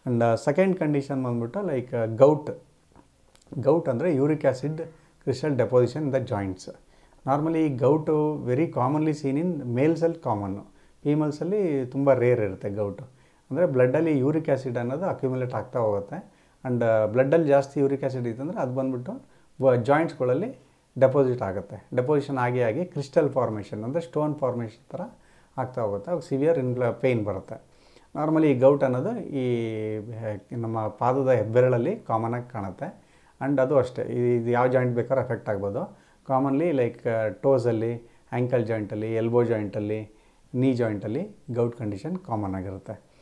and second condition ಬಂದ್ಬಿಟ್ಟು like gout gout ಅಂದರೆ uric acid crystal deposition in the joints normally gout very commonly seen in ಮೇಲ್ಸಲ್ಲಿ common ಫೀಮೇಲ್ಸಲ್ಲಿ ತುಂಬ rare ಇರುತ್ತೆ gout ಅಂದರೆ ಬ್ಲಡ್ಡಲ್ಲಿ ಯೂರಿಕ್ ಆ್ಯಸಿಡ್ ಅನ್ನೋದು ಅಕ್ಯುಮುಲೇಟ್ ಆಗ್ತಾ ಹೋಗುತ್ತೆ ಆ್ಯಂಡ್ ಬ್ಲಡ್ಡಲ್ಲಿ ಜಾಸ್ತಿ ಯೂರಿಕ್ ಆ್ಯಸಿಡ್ ಇತ್ತಂದರೆ ಅದು ಬಂದ್ಬಿಟ್ಟು ಜಾಯಿಂಟ್ಸ್ಗಳಲ್ಲಿ ಡೆಪಾಸಿಟ್ ಆಗುತ್ತೆ ಡೆಪೋಸಿಷನ್ ಆಗಿ ಆಗಿ ಕ್ರಿಸ್ಟಲ್ ಫಾರ್ಮೇಷನ್ ಅಂದರೆ ಸ್ಟೋನ್ ಫಾರ್ಮೇಷನ್ ಥರ ಆಗ್ತಾ ಹೋಗುತ್ತೆ ಅವಾಗ ಸಿವಿಯರ್ ಇನ್ಗ್ಲ ಪೇಯ್ನ್ ಬರುತ್ತೆ ನಾರ್ಮಲಿ ಈ ಗೌಟ್ ಅನ್ನೋದು ಈ ನಮ್ಮ ಪಾದದ ಹೆಬ್ಬೆರಳಲ್ಲಿ ಕಾಮನಾಗಿ ಕಾಣುತ್ತೆ ಆ್ಯಂಡ್ ಅದು ಅಷ್ಟೇ ಇದು ಯಾವ ಜಾಯಿಂಟ್ ಬೇಕಾದ್ರೂ ಎಫೆಕ್ಟ್ ಆಗ್ಬೋದು ಕಾಮನ್ಲಿ ಲೈಕ್ ಟೋಸಲ್ಲಿ ಆ್ಯಂಕಲ್ ಜಾಯಿಂಟಲ್ಲಿ ಎಲ್ಬೋ ಜಾಯಿಂಟಲ್ಲಿ ನೀ ಜಾಯಿಂಟಲ್ಲಿ ಗೌಟ್ ಕಂಡೀಷನ್ ಕಾಮನ್ ಆಗಿರುತ್ತೆ